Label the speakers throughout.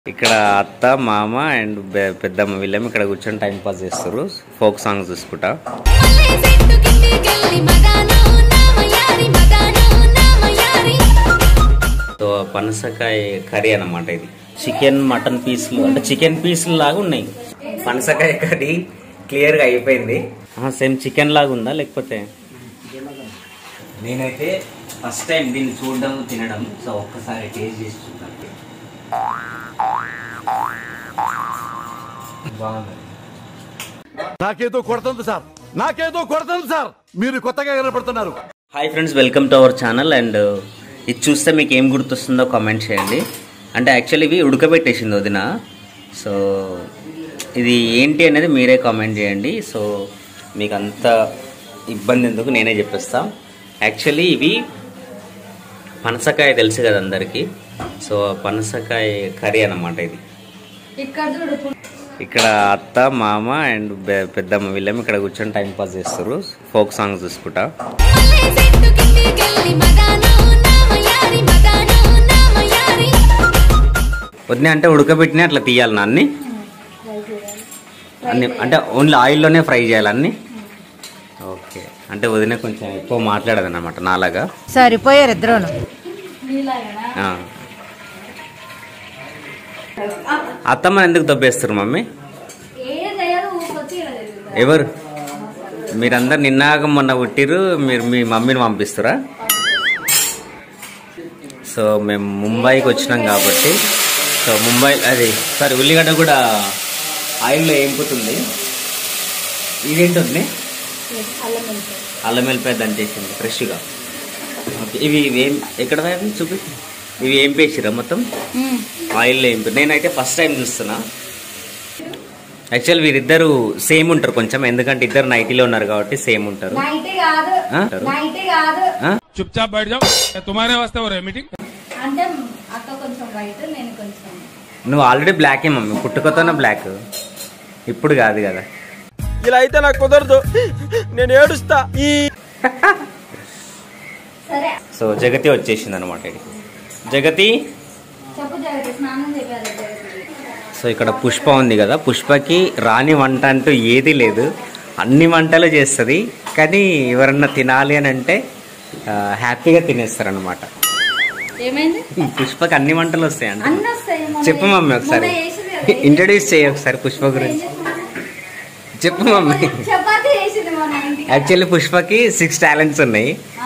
Speaker 1: ఇక్కడ అత్త మామ అండ్ బె- పెద్దమ్మ వీళ్ళేమో ఇక్కడ కూర్చొని టైం పాస్ చేస్తారు ఫోక్ సాంగ్స్ చూసుకుంటా
Speaker 2: మల్లె చెట్టు కిందికెళ్ళి మగాను నామయారి మగాను నామయారి
Speaker 1: సో పనసకాయ కర్రీ అన్నమాట ఇది చికెన్ మటన్ పీసులు అంటే చికెన్ పీసులు లాగా ఉన్నాయి పనసకాయ కర్రీ క్లియర్ గా అయిపోయింది సేమ్ చికెన్ లాగా ఉందా లేకపోతే నేనైతే ఫస్ట్ టైం దీన్ని చూడడం తినడం సో ఒక్కసారి టేస్ట్ చేసి చూద్దాం బాగుంది
Speaker 3: నాకేదో కొడుతుంది సార్ నాకేదో కొడుతుంది సార్ మీరు కొత్తగా కనపడుతున్నారు
Speaker 1: hi friends welcome to our channel and ఇది చూస్తే మీకు ఏం గుర్తొస్తుందో కామెంట్ చేయండి అంటే యాక్చువల్లీ ఇవి ఉడకబెట్టేసింది వదిన సో ఇది ఏంటి అనేది మీరే కామెంట్ చేయండి సో మీకు అంత ఇబ్బంది ఎందుకు నేనే చెప్పేస్తా యాక్చువల్లీ ఇవి పనసకాయ తెలుసు కదా అందరికీ సో పనసకాయ కర్రీ అన్నమాట ఇది
Speaker 2: ఇక్కడ చూడు
Speaker 1: ఇక్కడ అత్త మామ అండ్ బె- పెద్దమ్మ వీళ్ళేమో ఇక్కడ కూర్చొని టైం పాస్ చేస్తారు ఫోక్ సాంగ్స్ చూసుకుంటా
Speaker 2: మల్లె చెట్టు కిందికెళ్ళి మగాను నామయారి మగాను నామయారి
Speaker 1: వదిన అంటే ఉడకబెట్టిన అట్లా తీయాలి నా అన్ని అన్ని అంటే ఓన్లీ ఆయిల్లోనే ఫ్రై చేయాలి అన్ని ఓకే అంటే వదిన కొంచెం ఎక్కువ మాట్లాడదు అనమాట నాలాగా
Speaker 4: సరిపోయారు ఇద్దరును
Speaker 1: ఆ. అత్తమ్మ ఎందుకు దబ్బేస్తారు మమ్మీ
Speaker 2: ఏం చేయదు ఊరికొచ్చి ఇలా తిరుగుతుంది.
Speaker 1: ఎవరు మీరందరు నిన్నాక మొన్న పుట్టిరు మీరు మీ మమ్మీని పంపిస్తారా సో మేము ముంబైకి వచ్చినాం కాబట్టి సో ముంబై అది సారీ ఉల్లిగడ్డ కూడా ఆయిల్లో ఏంపుతుంది ఇదేంటుంది అల్లం వెల్లిపాయ దంచేసింది ఫ్రెష్గా ఓకే ఇవి ఇవి ఏం ఎక్కడ వాడి చూపి ఇవి ఏం పేసిరా మొత్తం ఆయిల్లో ఏంపి నేనైతే ఫస్ట్ టైం చూస్తున్నా యాక్చువల్ వీరిద్దరు సేమ్ ఉంటారు కొంచెం ఎందుకంటే ఇద్దరు నైటీలో ఉన్నారు కాబట్టి సేమ్ ఉంటారు
Speaker 2: నైట్ కాదు
Speaker 1: ఆ?
Speaker 2: నైట్ కాదు
Speaker 1: ఆ?
Speaker 5: चुपचाप बैठ जाओ ये तुम्हारे वास्ते हो रहा है मीटिंग
Speaker 2: అంటే అక్క కొంచెం వైట్ నేను కొంచెం
Speaker 1: నువ్వు ఆల్రెడీ బ్లాకే మమ్మీ పుట్టుకతోనే బ్లాక్ ఇప్పుడు కాదు కదా
Speaker 6: ఇలా అయితే నాకు కుదరదు నేను ఏడుస్తా ఈ
Speaker 2: సరే
Speaker 1: సో జగతి వచ్చేసింది అనమాట జగతి
Speaker 2: చెప్పు జగతి స్నానం చేయాలి జగతి
Speaker 1: సో ఇక్కడ పుష్ప ఉంది కదా పుష్పకి రాని వంట అంటూ ఏది లేదు అన్ని వంటలు చేస్తుంది కానీ ఎవరన్నా తినాలి అని అంటే ఆ, హ్యాపీగా తినేస్తారనమాట
Speaker 2: ఏమైంది
Speaker 1: పుష్పకి అన్ని వంటలు వస్తాయండి
Speaker 2: అన్నీ వస్తాయి మొన్న
Speaker 1: చెప్పు మమ్మీ
Speaker 2: మొన్న
Speaker 1: ఒకసారి
Speaker 2: చేసింది కదా,
Speaker 1: ఇంట్రడ్యూస్ చేయి ఒకసారి పుష్ప
Speaker 2: ఏం
Speaker 1: గురించి
Speaker 2: చేసింది?
Speaker 1: చెప్పు మమ్మీ
Speaker 2: చపాతీ చేసింది మొన్న ఇంటికి
Speaker 1: యాక్చువల్లీ పుష్పకి సిక్స్ టాలెంట్స్ ఉన్నాయి
Speaker 2: ఆ.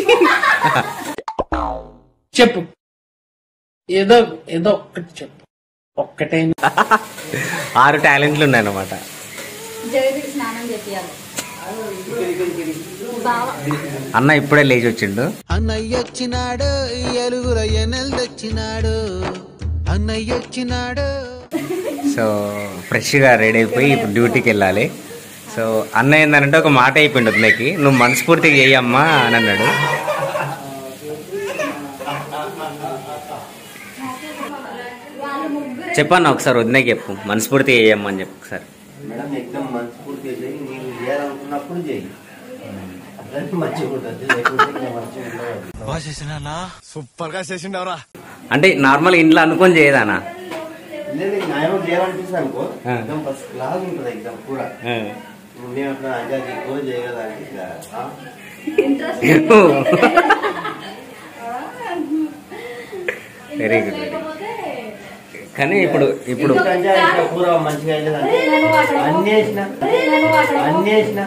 Speaker 7: చెప్పు ఏదో ఏదో ఒక్కటి చెప్పు ఒక్కటే
Speaker 1: ఆరు టాలెంట్లు ఉన్నాయి అనమాట
Speaker 2: జగతికి స్నానం చేపియాలి బావా
Speaker 1: అన్న ఇప్పుడే లేచి వచ్చిండు
Speaker 8: అన్నయ్య వచ్చినాడు ఎలుగుల ఎనెల్ తెచ్చినాడు అన్నయ్య వచ్చినాడు
Speaker 1: సో ఫ్రెష్గా రెడీ అయిపోయి ఇప్పుడు డ్యూటీకి వెళ్ళాలి సో అన్న ఏంటంటే ఒక మాట అయిపోయింది వదిలేకి నువ్వు మనస్ఫూర్తిగా చేయమ్మా అని అన్నాడు
Speaker 2: వాళ్ళు ముగ్గురు
Speaker 1: చెప్పన్న ఒకసారి వదిలేకి చెప్పు మనస్ఫూర్తిగా చేయమ్మా అని చెప్పు ఒకసారి
Speaker 9: మేడం ఎగ్జామ్ మనస్ఫూర్తిగా చేయి నీవు చేయాలనుకున్నప్పుడు చేయి అట్లనే మంచిగా ఉంటుంది లేకుంటే ఇంకా మంచిగా ఉండదు
Speaker 3: బాగా చేసినా సూపర్ గా చేసిండవరా
Speaker 1: అంటే నార్మల్ ఇంట్లో అనుకొని చేయదానా
Speaker 9: లేదు న్యాయం చేయాలనిపిస్తుంది అనుకో
Speaker 1: ఆ.
Speaker 9: ఎగ్జామ్ ఫస్ట్ క్లాస్ ఉంటుంది ఎగ్జామ్ కూడా నేను అట్లా అంటే అది ఎక్కువ చేయగల అంటే ఇక, ఆ?
Speaker 1: వెరీ గుడ్ కానీ ఇప్పుడు ఇప్పుడు
Speaker 9: ఎందుకంటే ఇట్లా కూర మంచిగా అయ్యేదంటే అన్ని వేసిన అన్ని వేసిన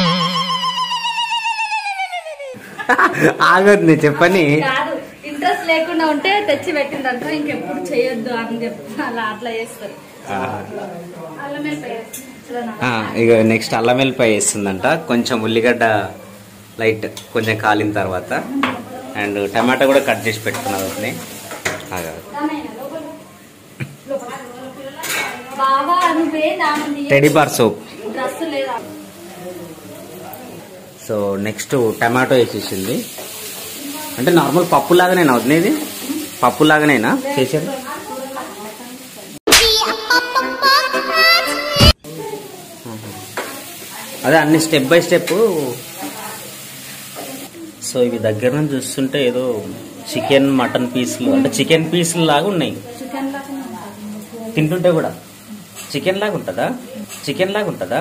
Speaker 1: ఆగొద్దు చెప్పని
Speaker 2: కాదు ఇంట్రెస్ట్ లేకుండా ఉంటే తెచ్చి పెట్టిందంట ఇంకెప్పుడు చేయొద్దు అని చెప్పి అలా అట్లా చేస్తారు అల్లం వెల్లిపాయ వేస్తారు. చూడనా?
Speaker 1: ఆ, ఇక నెక్స్ట్ అల్లం వెల్లిపాయ వేస్తుందంట కొంచెం ఉల్లిగడ్డ లైట్ కొంచెం కాలిన తర్వాత అండ్ టమాటా కూడా కట్ చేసి పెట్టుకున్నారు వాటిని ఆగా.
Speaker 2: రామయ్య, లోపల. లోపల. బావా నువ్వే దాని
Speaker 1: టెడీ బార్ సోప్
Speaker 2: డ్రెస్ లేదా
Speaker 1: సో నెక్స్ట్ టమాటో వేసేసింది అంటే నార్మల్ పప్పు లాగానేనా వదిలేది పప్పు లాగానేనా చేసేది అదే అన్ని స్టెప్ బై స్టెప్ సో ఇవి దగ్గర నుంచి చూస్తుంటే ఏదో చికెన్ మటన్ పీసులు అంటే చికెన్ పీసులు లాగా ఉన్నాయి
Speaker 2: చికెన్ లాగానే ఉంటుంది
Speaker 1: తింటుంటే కూడా చికెన్ లాగా ఉంటుందా చికెన్ లాగా ఉంటుందా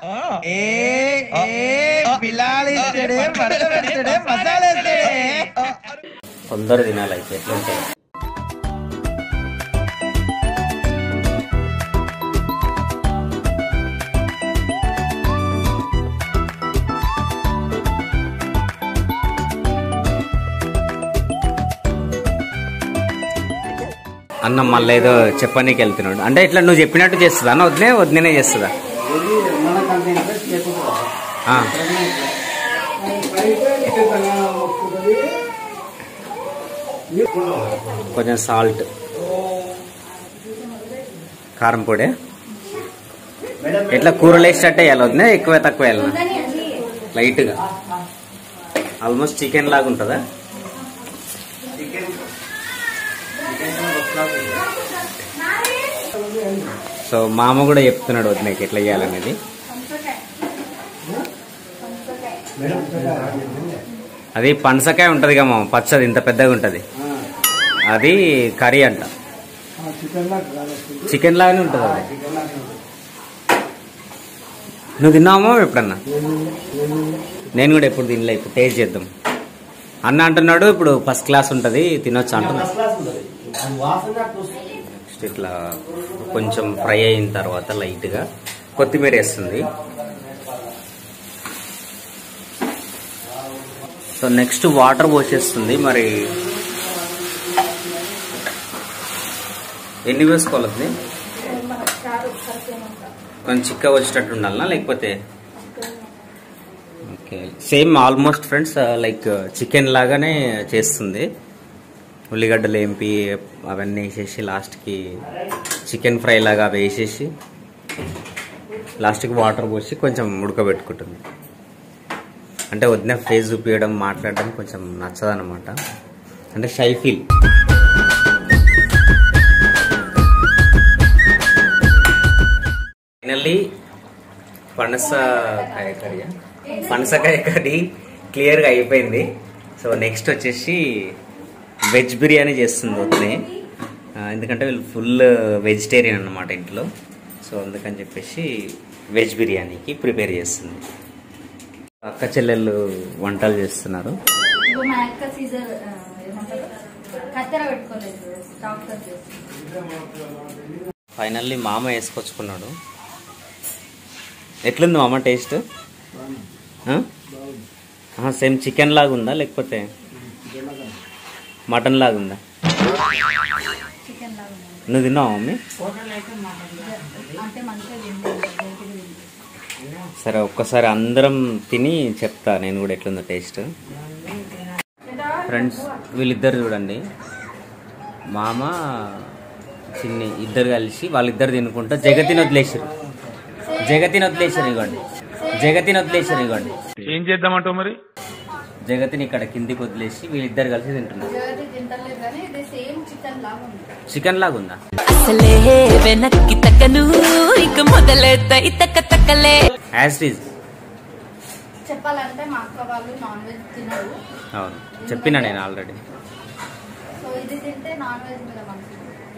Speaker 1: కొందరు తినాలి అయితే ఎట్లుంటాయి అన్న మళ్ళీ ఏదో చెప్పనీకి వెళ్తున్నాడు అంటే ఇట్లా నువ్వు చెప్పినట్టు చేస్తుందా అన్న వదిలే వదిలేనే చేస్తుందా
Speaker 9: ఇది మనకంత ఇంట్రెస్ట్ లేకుండా
Speaker 1: ఆ. కొంచెం సాల్ట్ కారం పొడి ఇట్లా కూరలు వేసేటట్టు వేయాలి వదిలే ఎక్కువ తక్కువ వేయాలి
Speaker 2: ఉందని అది
Speaker 1: లైట్గా ఆల్మోస్ట్ చికెన్ లాగా ఉంటుందా
Speaker 9: చికెన్ చికెన్ ఒకలాగా
Speaker 1: సో మామ కూడా చెప్తున్నాడు వదిలేకి ఎట్లా చేయాలనేది అది పనసకాయ ఉంటుంది కదా మామ పచ్చది ఇంత పెద్దగా ఉంటుంది అది కర్రీ అంట చికెన్ లాగానే ఉంటుంది అది నువ్వు తిన్నావా ఎప్పుడన్నా నేను కూడా ఎప్పుడు తినలే ఇప్పుడు టేస్ట్ చేద్దాం అన్న అంటున్నాడు ఇప్పుడు ఫస్ట్ క్లాస్ ఉంటుంది తినొచ్చు అంటున్నాడు
Speaker 9: ఫస్ట్ క్లాస్ ఉంటుంది అది వాసన వస్తుంది
Speaker 1: నెక్స్ట్ ఇట్లా కొంచెం ఫ్రై అయిన తర్వాత లైట్గా కొత్తిమీర వేస్తుంది సో నెక్స్ట్ వాటర్ పోసేస్తుంది మరి ఎన్ని వేసుకోవాలి అది? కొంచెం చిక్క వచ్చేటట్టు ఉండాలనా లేకపోతే okay same almost friends like chicken లాగానే చేస్తుంది ఉల్లిగడ్డలు ఏంపి అవన్నీ వేసేసి లాస్ట్కి చికెన్ ఫ్రై లాగా అవి వేసేసి లాస్ట్కి వాటర్ పోసి కొంచెం ఉడకబెట్టుకుంటుంది అంటే వదిన ఫేస్ చూపించడం మాట్లాడడం కొంచెం నచ్చదనమాట అంటే షై ఫీల్ ఫైనల్లీ పనసకాయ కర్రీ పనసకాయ కర్రీ క్లియర్గా అయిపోయింది సో నెక్స్ట్ వచ్చేసి వెజ్ బిర్యానీ చేస్తుంది వద్దే ఎందుకంటే వీళ్ళు ఫుల్ వెజిటేరియన్ అన్నమాట ఇంట్లో సో అందుకని చెప్పేసి వెజ్ బిర్యానీకి ప్రిపేర్ చేస్తుంది అక్క చెల్లెళ్ళు వంటలు చేస్తున్నారు
Speaker 2: ఇగో మా అక్క సీజర్ ఏమంటారు కత్తెర పెట్టుకోలేదు డాక్టర్ చేసి
Speaker 1: ఫైనల్లీ మామ వేసుకొచ్చుకున్నాడు ఎట్లుంది మామ టేస్ట్ సేమ్ చికెన్ లాగా ఉందా లేకపోతే మటన్ లాగా ఉందా
Speaker 2: చికెన్ లాగా ఉంది.
Speaker 1: నువ్వు తిన్నావా మమ్మీ
Speaker 2: అంటే మంచిగా తింటుంది గట్టిగా తింటుంది.
Speaker 1: సరే ఒక్కసారి అందరం తిని చెప్తా నేను కూడా ఎట్లుందో టేస్ట్ ఫ్రెండ్స్ వీళ్ళిద్దరు చూడండి మామ చిన్ని ఇద్దరు కలిసి వాళ్ళిద్దరు తినుకుంటా జగతిని వదిలేసారు జగతిని వదిలేసారు ఇవ్వండి జగతిని వదిలేసారు ఇవ్వండి
Speaker 5: ఏం చేద్దామంటావు మరి
Speaker 1: జగతిని ఇక్కడ కిందికి వదిలేసి వీళ్ళిద్దరు కలిసి తింటున్నారు
Speaker 2: జగతి తింటలేదు కానీ ఇది సేమ్ చికెన్ లాగా ఉంది
Speaker 1: చికెన్ లాగా ఉందా
Speaker 4: అసలే వెనక్కి తగ్గను ఇక మొదలెద్దాయి తక్క తక్కలే
Speaker 1: యాజ్ ఇట్ ఈజ్
Speaker 2: చెప్పాలంటే మా అక్క వాళ్ళు నాన్ వెజ్ తినరు
Speaker 1: అవును చెప్పినా నేను ఆల్రెడీ
Speaker 2: సో ఇది తింటే నాన్ వెజ్ మీద మంచిది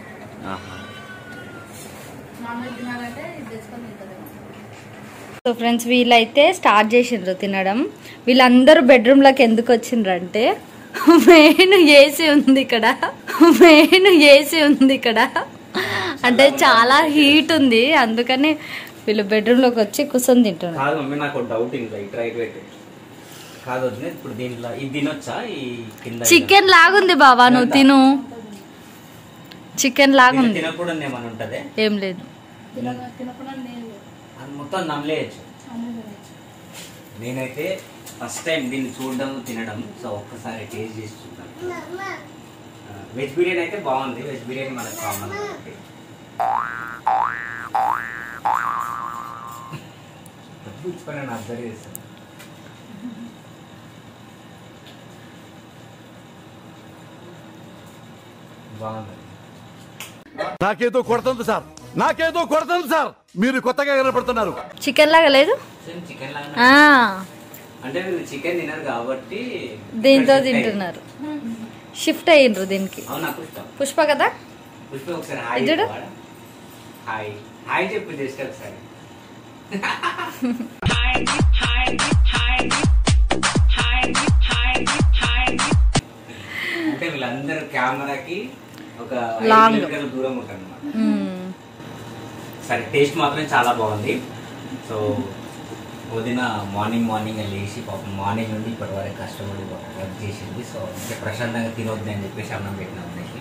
Speaker 2: నాన్ వెజ్ తినాలంటే ఇది తెచ్చుకొని తింటుంది సో ఫ్రెండ్స్ వీళ్ళైతే స్టార్ట్ చేసిండ్రు తినడం వీళ్ళందరూ బెడ్రూమ్లోకి ఎందుకు వచ్చిండ్రంటే మెయిన్ ఏసీ ఉంది ఇక్కడ మెయిన్ ఏసీ ఉంది ఇక్కడ అంటే చాలా హీట్ ఉంది అందుకని వీళ్ళు బెడ్రూమ్లోకి వచ్చి కూర్చొని తింటున్నారు
Speaker 1: కాదు మమ్మీ నాకు డౌట్ ఇంకా ఇటు రైట్ పెట్టి కాదు వదిలే ఇప్పుడు దీంట్లో ఇది తినొచ్చా ఈ కింద
Speaker 2: చికెన్ లాగుంది బాబా నువ్వు తిను చికెన్ లాగుంది
Speaker 1: తినకూడదు ఏమైనా ఉంటది
Speaker 2: ఏం లేదు
Speaker 1: అది మొత్తం నమ్మలేయచ్చు నేనైతే ఫస్ట్ టైం దీన్ని చూడడం తినడం సో ఒక్కసారి టేస్ట్ చేసి చూద్దాం వెజ్ బిర్యానీ అయితే బాగుంది వెజ్ బిర్యానీ మనకు కామన్ కాబట్టి పుచ్చుకొని నేను అబ్జర్వ్ చేశాను బాగుంది
Speaker 3: నాకేదో కొడుతుంది సార్ నాకేదో కొడుతుంది సార్ మీరు కొత్తగా కనపడుతున్నారు
Speaker 2: చికెన్ లాగా లేదు
Speaker 1: సేమ్ చికెన్ లాగా
Speaker 2: ఆ,
Speaker 1: అంటే వీళ్ళు చికెన్ తినరు కాబట్టి
Speaker 2: దీంతో
Speaker 1: ఇక్కడ shift
Speaker 2: తింటున్నారు షిఫ్ట్ అయ్యిండ్రు దీనికి
Speaker 1: అయ్యి- అవునా పుష్ప
Speaker 2: పుష్ప కదా
Speaker 1: పుష్ప ఒకసారి హాయ్
Speaker 2: ఇది చూడు.
Speaker 1: చెప్పవాడా? హాయ్ హాయ్ చెప్పు జస్ట్ ఒకసారి అంటే వీళ్ళందరూ కెమెరాకి ఒక ఐదు
Speaker 2: Long.
Speaker 1: కిలోమీటర్ల దూరం ఉంటారు అన్నమాట
Speaker 2: మ్మ్.
Speaker 1: సరే టేస్ట్ మాత్రం చాలా బాగుంది సో వదిన మార్నింగ్ మార్నింగ్ లేచి పాపం మార్నింగ్ నుండి ఇప్పటి వరకు కష్టపడి వర్క్ చేసింది సో ఇంకా ప్రశాంతంగా తినొద్దు అని చెప్పేసి అన్నం పెట్టిన అన్నకి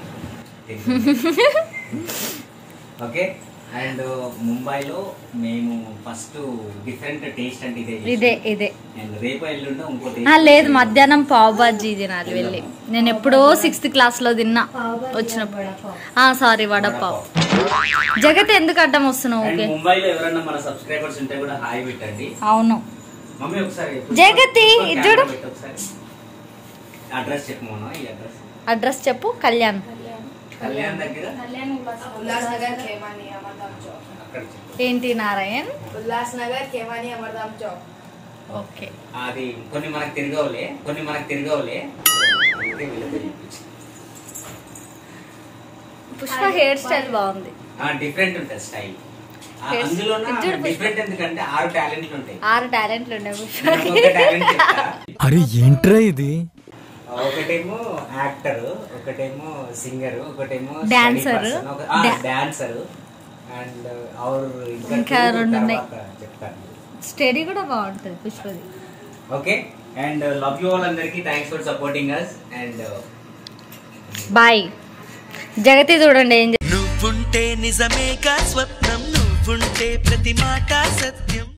Speaker 1: ఓకే అండ్ ముంబైలో మేము ఫస్ట్ డిఫరెంట్ టేస్ట్ అంటే ఇదే
Speaker 2: ఇదే ఇదే
Speaker 1: అండ్ రేపు ఎల్లుండో ఇంకో
Speaker 2: ఆ,
Speaker 1: taste
Speaker 2: లేదు మధ్యాహ్నం పావు బాజీ తినాలి వెళ్ళి నేను ఎప్పుడో సిక్స్త్ క్లాస్ లో తిన్నా వచ్చినప్పుడు ఆ సారీ వడపావ్ జగత్ ఎందుకు అడ్డం వస్తున్నావు
Speaker 1: అండ్
Speaker 2: ఓకే
Speaker 1: ముంబైలో ఎవరైనా మన సబ్స్క్రైబర్స్ ఉంటే కూడా హాయ్ పెట్టండి
Speaker 2: అవును
Speaker 1: మమ్మీ ఒకసారి
Speaker 2: జగతి, ఇది చూడు.
Speaker 1: అడ్రస్ చెప్పు మోనా ఈ అడ్రస్
Speaker 2: అడ్రస్ చెప్పు కళ్యాణ్
Speaker 1: కళ్యాణ్ దగ్గర
Speaker 10: उल्लासनगर खेमानी अमरधाम चौक
Speaker 1: అక్కడ చెప్పు
Speaker 2: ఏంటి నారాయణ్
Speaker 10: उल्लासनगर खेमानी अमरधाम चौक
Speaker 2: ఓకే
Speaker 1: అది కొన్ని మనకు తిరగవులే కొన్ని మనకు తిరగవులే అందుకే వీళ్ళతో చెప్పించి.
Speaker 2: పుష్ప హెయిర్ స్టైల్ బాగుంది
Speaker 1: ఆ డిఫరెంట్ ఉంటుంది స్టైల్
Speaker 2: Yes.
Speaker 1: అందులో
Speaker 2: ఇది చూడు పుష్ప.
Speaker 1: డిఫరెంట్ ఎందుకంటే ఆరు టాలెంట్లు ఉంటాయి
Speaker 2: ఆరు టాలెంట్లు ఉన్నాయి పుష్ప
Speaker 1: నేను ఒక్కొక్క టాలెంట్ చెప్తా
Speaker 11: అరే ఏంట్రా ఇది
Speaker 1: ఒకటేమో యాక్టర్ ఒకటేమో సింగర్ ఒకటేమో
Speaker 2: Dancer. Da-
Speaker 1: dancer and our
Speaker 2: ఇంకా రెండు ఉన్నాయి.
Speaker 1: చెప్తాను
Speaker 2: స్టడీ కూడా బాగుంటుంది పుష్పది
Speaker 1: okay and love you all అందరికి thanks for supporting us and
Speaker 2: bye Jagathi చూడండి ఏం
Speaker 12: నువ్వుంటే నిజమేగా స్వప్నం నువ్వుంటే ప్రతి మాట సత్యం